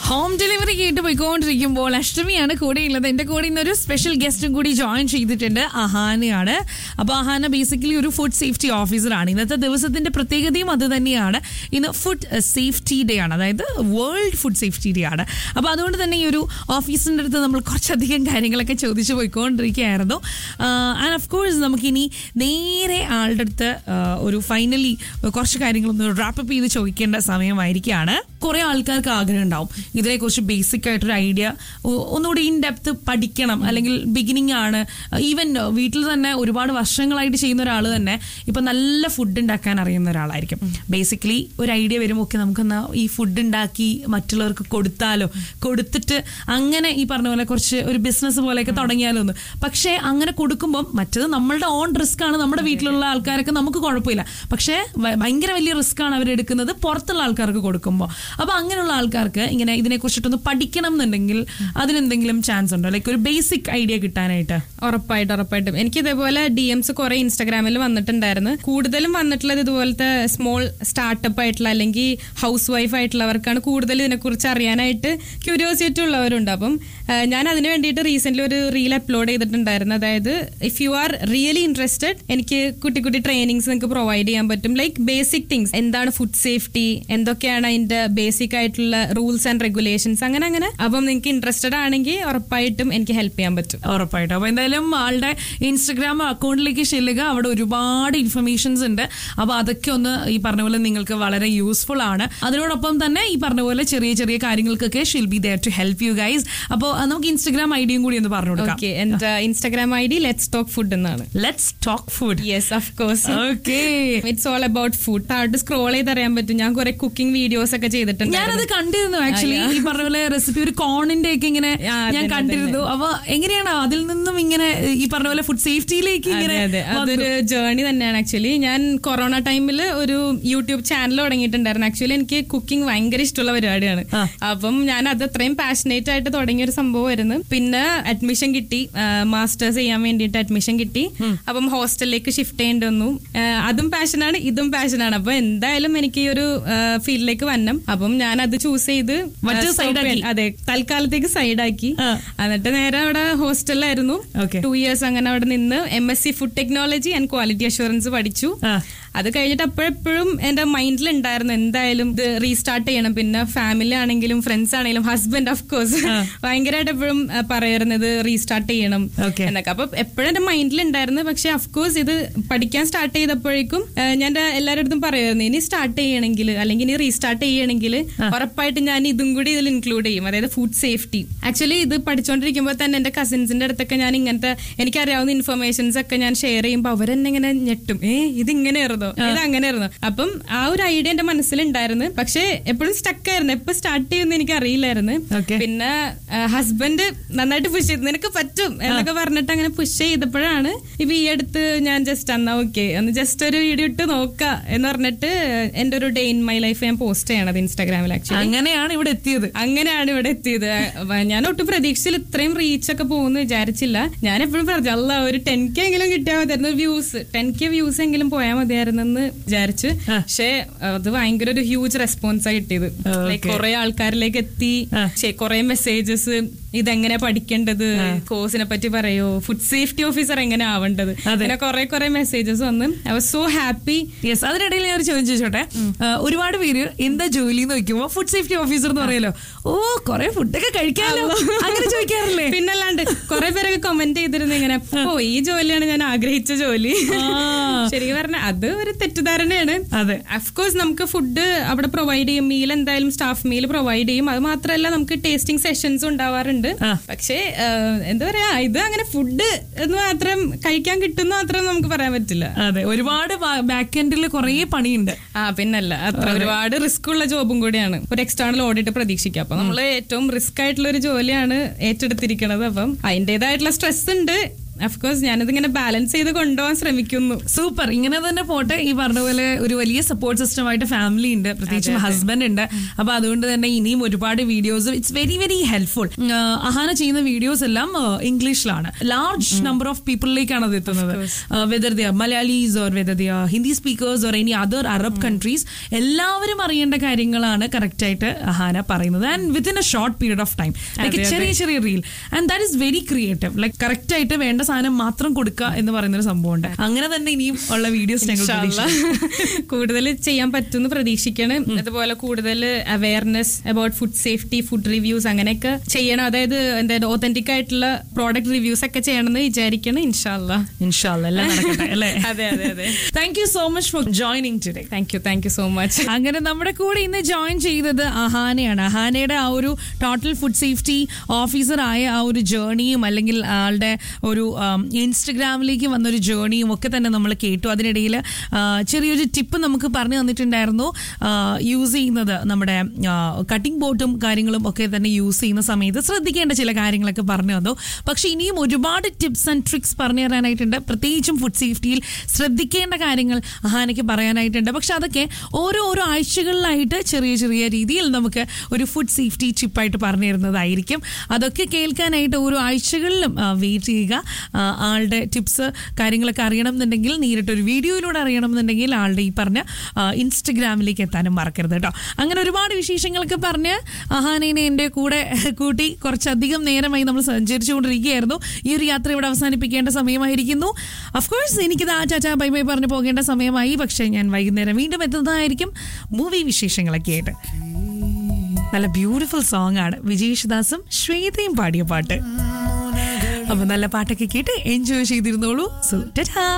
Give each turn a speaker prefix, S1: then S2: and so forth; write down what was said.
S1: Home delivery കേട്ട് പോയിക്കൊണ്ടിരിക്കുമ്പോൾ അഷ്ടമിയാണ് കൂടെയുള്ളത് എന്റെ കൂടെ ഇന്നൊരു സ്പെഷ്യൽ ഗസ്റ്റും കൂടി ജോയിൻ ചെയ്തിട്ടുണ്ട് അഹാനയാണ് അപ്പോൾ അഹാന ബേസിക്കലി ഒരു ഫുഡ് സേഫ്റ്റി ഓഫീസറാണ് ഇന്നത്തെ ദിവസത്തിന്റെ പ്രത്യേകതയും അത് തന്നെയാണ് ഇന്ന് ഫുഡ് സേഫ്റ്റി ഡേ ആണ് അതായത് വേൾഡ് ഫുഡ് സേഫ്റ്റി ഡേ ആണ് അപ്പോൾ അതുകൊണ്ട് തന്നെ ഈ ഒരു ഓഫീസിന്റെ അടുത്ത് നമ്മൾ കുറച്ചധികം കാര്യങ്ങളൊക്കെ ചോദിച്ചു പോയിക്കൊണ്ടിരിക്കുകയായിരുന്നു ആൻഡ് ഓഫ് കോഴ്സ് നമുക്കിനി നേരെ ആളുടെ അടുത്ത് ആ, ഒരു ഫൈനലി കുറച്ച് കാര്യങ്ങളൊന്ന് റാപ്പപ്പ് ചെയ്ത് ചോദിക്കേണ്ട സമയമായിരിക്കുകയാണ് കുറെ ആൾക്കാർക്ക് ആഗ്രഹം ഉണ്ടാവും ഇതിനെക്കുറിച്ച് ബേസിക് ആയിട്ടൊരു ഐഡിയ ഒന്നുകൂടി ഇൻ ഡെപ്ത് പഠിക്കണം അല്ലെങ്കിൽ ബിഗിനിങ് ആണ് ഈവൻ വീട്ടിൽ തന്നെ ഒരുപാട് വർഷങ്ങളായിട്ട് ചെയ്യുന്ന ഒരാൾ തന്നെ ഇപ്പൊ നല്ല ഫുഡ് ഉണ്ടാക്കാൻ അറിയുന്ന ഒരാളായിരിക്കും ബേസിക്കലി ഒരു ഐഡിയ വരുമ്പോൾ ഒക്കെ നമുക്കെന്നാ ഈ ഫുഡ് ഉണ്ടാക്കി മറ്റുള്ളവർക്ക് കൊടുത്താലോ കൊടുത്തിട്ട് അങ്ങനെ ഈ പറഞ്ഞ പോലെ കുറച്ച് ഒരു ബിസിനസ് പോലെയൊക്കെ തുടങ്ങിയാലോ ഒന്ന് പക്ഷേ അങ്ങനെ കൊടുക്കുമ്പോൾ മറ്റത് നമ്മളുടെ ഓൺ റിസ്ക് ആണ് നമ്മുടെ വീട്ടിലുള്ള ആൾക്കാരൊക്കെ നമുക്ക് കുഴപ്പമില്ല പക്ഷേ ഭ- ഭയങ്കര വലിയ റിസ്ക് ആണ് അവരെടുക്കുന്നത് പുറത്തുള്ള ആൾക്കാർക്ക് കൊടുക്കുമ്പോൾ അപ്പൊ അങ്ങനെയുള്ള ആൾക്കാർക്ക് ഇങ്ങനെ ഇതിനെ കുറിച്ചിട്ടൊന്ന് പഠിക്കണം എന്നുണ്ടെങ്കിൽ അതിനെന്തെങ്കിലും ചാൻസ് ഉണ്ടോ ലൈക്ക് ഒരു ബേസിക് ഐഡിയ കിട്ടാനായിട്ട്
S2: ഉറപ്പായിട്ടും ഉറപ്പായിട്ടും എനിക്ക് ഇതേപോലെ ഡി എംസ് കുറെ ഇൻസ്റ്റാഗ്രാമിൽ വന്നിട്ടുണ്ടായിരുന്നു കൂടുതലും വന്നിട്ടുള്ളത് ഇതുപോലത്തെ സ്മോൾ സ്റ്റാർട്ടപ്പ് ആയിട്ടുള്ള അല്ലെങ്കിൽ ഹൗസ് വൈഫ് ആയിട്ടുള്ളവർക്കാണ് കൂടുതൽ ഇതിനെക്കുറിച്ച് അറിയാനായിട്ട് ക്യൂരിയോസിറ്റി ഉള്ളവരുണ്ട് അപ്പം ആ, ഞാൻ അതിന് വേണ്ടിയിട്ട് റീസെന്റ് ഒരു റീൽ അപ്ലോഡ് ചെയ്തിട്ടുണ്ടായിരുന്നു അതായത് if you are really interested എനിക്ക് കുട്ടി കുട്ടി ട്രെയിനിങ്സ് നിങ്ങൾക്ക് പ്രൊവൈഡ് ചെയ്യാൻ പറ്റും ലൈക്ക് ബേസിക് തിങ്സ് എന്താണ് ഫുഡ് സേഫ്റ്റി എന്തൊക്കെയാണ് അതിന്റെ ബേസിക് ആയിട്ടുള്ള റൂൾസ് ആൻഡ് റെഗുലേഷൻസ് അങ്ങനെ അങ്ങനെ അപ്പം നിങ്ങൾക്ക് ഇൻട്രസ്റ്റഡ് ആണെങ്കിൽ ഉറപ്പായിട്ടും എനിക്ക് ഹെൽപ്പ് ചെയ്യാൻ പറ്റും
S1: ഉറപ്പായിട്ടും അപ്പൊ എന്തായാലും ആളുടെ ഇൻസ്റ്റഗ്രാം അക്കൗണ്ടിലേക്ക് ചെല്ലുക അവിടെ ഒരുപാട് ഇൻഫർമേഷൻസ് ഉണ്ട് അപ്പൊ അതൊക്കെ ഒന്ന് ഈ പറഞ്ഞ പോലെ നിങ്ങൾക്ക് വളരെ യൂസ്ഫുൾ ആണ് അതിനോടൊപ്പം തന്നെ ഈ പറഞ്ഞ പോലെ ചെറിയ ചെറിയ കാര്യങ്ങൾക്കൊക്കെ shall be there to help you guys അപ്പോൾ നമുക്ക് ഇൻസ്റ്റഗ്രാം ഐഡിയും കൂടി ഒന്ന് പറഞ്ഞു കൊടുക്കാം
S2: ഓക്കെ എന്റെ Instagram I D let's talk food എന്നാണ്
S1: let's talk food
S2: yes of course
S1: okay
S2: it's all about food താഴോട്ട് സ്ക്രോൾ ചെയ്ത് അറിയാൻ പറ്റും ഞാൻ കുറെ കുക്കിംഗ് വീഡിയോസ് ഒക്കെ ചെയ്തിട്ടുണ്ട്
S1: ഞാനത് കണ്ടിരുന്നു ആക്ച്വലി ഈ പറഞ്ഞ പോലെ റെസിപ്പി ഒരു കോണിന്റെ ഒക്കെ ഇങ്ങനെ
S2: ആ,
S1: ഞാൻ
S2: അതന്നെ,
S1: കണ്ടിരുന്നു അപ്പൊ എങ്ങനെയാണ് അതിൽ നിന്നും ഇങ്ങനെ ഈ പറഞ്ഞ പോലെ ഫുഡ് സേഫ്റ്റിയിലേക്ക് ഇങ്ങനെ
S2: അതെ അതെ അതൊരു ജേർണി തന്നെയാണ് ആക്ച്വലി ഞാൻ കൊറോണ ടൈമിൽ ഒരു യൂട്യൂബ് ചാനൽ തുടങ്ങിയിട്ടുണ്ടായിരുന്നു ആക്ച്വലി എനിക്ക് കുക്കിംഗ് ഭയങ്കര ഇഷ്ടമുള്ള പരിപാടിയാണ്
S1: ആ.
S2: അപ്പം ഞാൻ അത് അത്രയും പാഷനേറ്റ് ആയിട്ട് തുടങ്ങിയ ഒരു സംഭവമായിരുന്നു പിന്നെ അഡ്മിഷൻ കിട്ടി മാസ്റ്റേഴ്സ് ചെയ്യാൻ വേണ്ടിയിട്ട് അഡ്മിഷൻ കിട്ടി അപ്പം ഹോസ്റ്റലിലേക്ക് ഷിഫ്റ്റ് ചെയ്യേണ്ടി വന്നു ആ, അതും പാഷനാണ് ഇതും പാഷനാണ് അപ്പൊ എന്തായാലും എനിക്ക് ഈ ഒരു ഫീൽഡിലേക്ക് വരണം അപ്പം ഞാൻ അത് ചൂസ് ചെയ്ത്
S1: മറ്റേ
S2: stop
S1: side ആക്കി.
S2: ചെയ്യാൻ- അതെ തൽക്കാലത്തേക്ക് സൈഡാക്കി
S1: ആ.
S2: എന്നിട്ട് നേരെ അവിടെ ഹോസ്റ്റലിലായിരുന്നു
S1: Okay.
S2: ടു ഇയേഴ്സ് അങ്ങനെ അവിടെ നിന്ന് M S C food technology and quality assurance പഠിച്ചു
S1: ആ.
S2: അത് കഴിഞ്ഞിട്ട് അപ്പോഴെപ്പോഴും എന്റെ മൈൻഡിൽ ഉണ്ടായിരുന്നു എന്തായാലും ഇത് റീസ്റ്റാർട്ട് ചെയ്യണം പിന്നെ ഫാമിലി ആണെങ്കിലും ഫ്രണ്ട്സ് ആണെങ്കിലും ഹസ്ബൻഡ് ഓഫ് കോഴ്സ് ഭയങ്കരമായിട്ട് എപ്പോഴും പറയാറുന്നത് റീസ്റ്റാർട്ട് ചെയ്യണം
S1: Okay.
S2: എന്നൊക്കെ അപ്പൊ എപ്പോഴും എന്റെ മൈൻഡിൽ ഉണ്ടായിരുന്നു പക്ഷെ അഫ്കോഴ്സ് ഇത് പഠിക്കാൻ സ്റ്റാർട്ട് ചെയ്തപ്പോഴേക്കും ആ, ഞാൻ എൻ്റെ എല്ലാവരുടെ അടുത്തും പറയുമായിരുന്നു ഇനി സ്റ്റാർട്ട് ചെയ്യണമെങ്കിൽ അല്ലെങ്കിൽ ഇനി റീസ്റ്റാർട്ട് ചെയ്യണമെങ്കിൽ ഉറപ്പായിട്ട് ഞാൻ ഇതും കൂടി ഇതിൽ ഇൻക്ലൂഡ് ചെയ്യും അതായത് ഫുഡ് സേഫ്റ്റി ആക്ച്വലി ഇത് പഠിച്ചുകൊണ്ടിരിക്കുമ്പോൾ തന്നെ എന്റെ കസിൻസിന്റെ അടുത്തൊക്കെ ഞാൻ ഇങ്ങനത്തെ എനിക്കറിയാവുന്ന ഇൻഫർമേഷൻസ് ഒക്കെ ഞാൻ ഷെയർ ചെയ്യുമ്പോൾ അവരെന്നെ ഇങ്ങനെ ഞെട്ടും ഏ ഇത് ഇങ്ങനെയായിരുന്നോ ഇത് അങ്ങനെയായിരുന്നോ അപ്പം ആ ഒരു ഐഡിയ എന്റെ മനസ്സിലുണ്ടായിരുന്നു പക്ഷെ എപ്പോഴും സ്റ്റക്ക് ആയിരുന്നു എപ്പോ സ്റ്റാർട്ട് ചെയ്യുമെന്ന് എനിക്ക് അറിയില്ലായിരുന്നു
S1: Okay.
S2: പിന്നെ ഹസ്ബൻഡ് നന്നായിട്ട് പുഷ് ചെയ്തു നിനക്ക് പറ്റും എന്നൊക്കെ പറഞ്ഞിട്ട് അങ്ങനെ പുഷ് ചെയ്തപ്പോഴാണ് ഇപ്പൊ ഈ അടുത്ത് ഞാൻ ജസ്റ്റ് അന്നാ ഓക്കെ ഒന്ന് ജസ്റ്റ് ഒരു വീഡിയോ ഇട്ട് നോക്കാം എന്ന് പറഞ്ഞിട്ട് എന്റെ ഒരു ഡേ ഇൻ മൈ ലൈഫ് ഞാൻ പോസ്റ്റ് ചെയ്യണത് ഇൻസ്റ്റാഗ്രാമിൽ ആക്ച്വലി
S1: അങ്ങനെയാണ് ഇവിടെ എത്തിയത്
S2: അങ്ങനെയാണ് ഇവിടെ എത്തിയത് അഹ് ഞാൻ ഒട്ടും പ്രതീക്ഷയിൽ ഇത്രയും റീച്ച് ഒക്കെ പോകുമെന്ന് വിചാരിച്ചില്ല ഞാൻ എപ്പോഴും പറഞ്ഞു അല്ല ഒരു ടെൻ കെ എങ്കിലും കിട്ടിയാൽ മതിയായിരുന്നു വ്യൂസ് ടെൻ കെ വ്യൂസ് എങ്കിലും പോയാൽ മതിയായിരുന്നെന്ന് വിചാരിച്ചു പക്ഷേ അത് ഭയങ്കര ഒരു ഹ്യൂജ് റെസ്പോൺസാ കിട്ടിയത് ലൈക്ക് കുറെ ആൾക്കാരിലേക്ക് എത്തി കുറെ മെസ്സേജസ് ഇതെങ്ങനെ പഠിക്കേണ്ടത് കോഴ്സിനെ പറ്റി പറയോ ഫുഡ് സേഫ്റ്റി ഓഫീസർ എങ്ങനെ ആവേണ്ടത് അങ്ങനെ കുറെ കുറെ മെസ്സേജസ് വന്ന് I was so happy
S1: yes അതിനിടയിൽ ഞാൻ ഒരു ചോദ്യം ചോദിച്ചോട്ടെ ആ, ഒരുപാട് പേര് എന്താ ജോലി എന്ന് നോക്കുമ്പോ ഫുഡ് സേഫ്റ്റി ഓഫീസർ എന്ന് പറയല്ലോ ഓ കൊറേ ഫുഡൊക്കെ കഴിക്കാമല്ലോ അങ്ങനെ ചോദിക്കാറില്ലേ
S2: പിന്നല്ലാണ്ട് കുറെ പേരൊക്കെ കമന്റ് ചെയ്തിരുന്നു ഇങ്ങനെ ഓ ഈ ജോലിയാണ് ഞാൻ ആഗ്രഹിച്ച ജോലി
S1: ആ.
S2: ശരിക്കും പറഞ്ഞ അത് ഒരു തെറ്റിദ്ധാരണയാണ്
S1: അതെ
S2: അഫ്കോഴ്സ് നമുക്ക് ഫുഡ് അവിടെ പ്രൊവൈഡ് ചെയ്യും മീൽ എന്തായാലും സ്റ്റാഫ് മീൽ പ്രൊവൈഡ് ചെയ്യും അത് മാത്രമല്ല നമുക്ക് ടേസ്റ്റിംഗ് സെഷൻസ് ഉണ്ടാവാറുണ്ട്
S1: ആ.
S2: പക്ഷേ ആ, എന്താ പറയാ ഇത് അങ്ങനെ ഫുഡ് എന്ന് മാത്രം കഴിക്കാൻ കിട്ടുന്ന മാത്രം നമുക്ക് പറയാൻ പറ്റില്ല
S1: അതെ ഒരുപാട് ബാക്ക് എൻഡിൽ കുറേ പണിയുണ്ട്
S2: ആ പിന്നല്ല അത്ര ഒരുപാട് റിസ്ക് ഉള്ള ജോബും കൂടിയാണ് ഒരു എക്സ്റ്റേണൽ ഓഡിറ്റ് പ്രതീക്ഷിക്കുക അപ്പൊ നമ്മൾ ഏറ്റവും റിസ്ക് ആയിട്ടുള്ള ഒരു ജോലിയാണ് ഏറ്റെടുത്തിരിക്കുന്നത് അപ്പം അതിൻ്റെതായിട്ടുള്ള സ്ട്രെസ് ഉണ്ട് അഫ്കോഴ്സ് ഞാനതിങ്ങനെ ബാലൻസ് ചെയ്ത് കൊണ്ടുപോകാൻ ശ്രമിക്കുന്നു
S1: സൂപ്പർ ഇങ്ങനെ തന്നെ പോട്ടെ ഈ പറഞ്ഞ പോലെ ഒരു വലിയ സപ്പോർട്ട് സിസ്റ്റം ആയിട്ട് ഫാമിലി ഉണ്ട് പ്രത്യേകിച്ചും ഹസ്ബൻഡ് ഉണ്ട് അപ്പൊ അതുകൊണ്ട് തന്നെ ഇനിയും ഒരുപാട് videos it's very very helpful Ahana ചെയ്യുന്ന വീഡിയോസ് എല്ലാം ഇംഗ്ലീഷിലാണ് ലാർജ് നമ്പർ ഓഫ് പീപ്പിളിലേക്കാണ് അത് എത്തുന്നത് whether the Malayalees or whether the Hindi speakers or any other Arab countries എല്ലാവരും അറിയേണ്ട കാര്യങ്ങളാണ് കറക്റ്റ് ആയിട്ട് അഹാന പറയുന്നത് and within a short period of time like ചെറിയ ചെറിയ reel and that is very creative like correct ആയിട്ട് വേണ്ട സാധനം മാത്രം കൊടുക്കുക എന്ന് പറയുന്ന ഒരു സംഭവമുണ്ട് അങ്ങനെ തന്നെ ഇനിയും ഉള്ള വീഡിയോസ് ഞങ്ങൾ പ്രതീക്ഷിക്കുന്നു.
S2: കൂടുതൽ ചെയ്യാൻ പറ്റുമെന്ന് പ്രതീക്ഷിക്കണം അതുപോലെ കൂടുതൽ awareness about food safety food reviews അങ്ങനെയൊക്കെ ചെയ്യണം അതായത് എന്താ ഓതന്റിക് ആയിട്ടുള്ള പ്രോഡക്റ്റ് റിവ്യൂസ് ഒക്കെ ചെയ്യണമെന്ന് വിചാരിക്കണം ഇൻഷാല്ല
S1: ഇൻഷാല്ല എല്ലാം നടക്കട്ടെ അല്ലേ
S2: അതെ അതെ അതെ
S1: thank you so much for joining today
S2: thank you thank you so much
S1: അങ്ങനെ നമ്മുടെ കൂടെ ഇന്ന് ജോയിൻ ചെയ്തത് അഹാനയാണ് അഹാനയുടെ ആ ഒരു ടോട്ടൽ ഫുഡ് സേഫ്റ്റി ഓഫീസർ ആയ ആ ഒരു ജേർണിയും അല്ലെങ്കിൽ ആളുടെ ഒരു ആം, ഇൻസ്റ്റഗ്രാമിലേക്ക് വന്നൊരു ജേർണിയും ഒക്കെ തന്നെ നമ്മൾ കേട്ടു അതിനിടയിൽ ചെറിയൊരു ടിപ്പ് നമുക്ക് പറഞ്ഞു തന്നിട്ടുണ്ടായിരുന്നു യൂസ് ചെയ്യുന്നത് നമ്മുടെ കട്ടിംഗ് ബോട്ടും കാര്യങ്ങളും ഒക്കെ തന്നെ യൂസ് ചെയ്യുന്ന സമയത്ത് ശ്രദ്ധിക്കേണ്ട ചില കാര്യങ്ങളൊക്കെ പറഞ്ഞു തന്നു പക്ഷെ ഇനിയും ഒരുപാട് ടിപ്സ് ആൻഡ് ട്രിക്സ് പറഞ്ഞു തരാനായിട്ടുണ്ട് പ്രത്യേകിച്ചും ഫുഡ് സേഫ്റ്റിയിൽ ശ്രദ്ധിക്കേണ്ട കാര്യങ്ങൾ അഹാനയ്ക്ക് പറയാനായിട്ടുണ്ട് പക്ഷെ അതൊക്കെ ഓരോ ഓരോ ആഴ്ചകളിലായിട്ട് ചെറിയ ചെറിയ രീതിയിൽ നമുക്ക് ഒരു ഫുഡ് സേഫ്റ്റി ടിപ്പായിട്ട് പറഞ്ഞു തരുന്നതായിരിക്കും അതൊക്കെ കേൾക്കാനായിട്ട് ഓരോ ആഴ്ചകളിലും വെയിറ്റ് ചെയ്യുക ആ, ആളുടെ ടിപ്സ് കാര്യങ്ങളൊക്കെ അറിയണം എന്നുണ്ടെങ്കിൽ നേരിട്ട് ഒരു വീഡിയോയിലൂടെ അറിയണം എന്നുണ്ടെങ്കിൽ ആളുടെ ഈ പറഞ്ഞ ആ, ഇൻസ്റ്റഗ്രാമിലേക്ക് എത്താനും മറക്കരുത് കേട്ടോ അങ്ങനെ ഒരുപാട് വിശേഷങ്ങളൊക്കെ പറഞ്ഞ് അഹാനേനെ എൻ്റെ കൂടെ കൂട്ടി കുറച്ചധികം നേരമായി നമ്മൾ സഞ്ചരിച്ചുകൊണ്ടിരിക്കുകയായിരുന്നു ഈ ഒരു യാത്ര ഇവിടെ അവസാനിപ്പിക്കേണ്ട സമയമായിരിക്കുന്നു അഫ്കോഴ്സ് എനിക്കിത് ആ ചാച്ചാ ബൈ ബൈ പറഞ്ഞ് പോകേണ്ട സമയമായി പക്ഷേ ഞാൻ വൈകുന്നേരം വീണ്ടും എത്തുന്നതായിരിക്കും മൂവി വിശേഷങ്ങളൊക്കെ ആയിട്ട് നല്ല ബ്യൂട്ടിഫുൾ സോങ് ആണ് വിജയേഷ് ശ്വേതയും പാടിയ പാട്ട് അപ്പൊ നല്ല പാട്ടൊക്കെ കേട്ട് എൻജോയ് ചെയ്തിരുന്നോളൂ സോ ടാ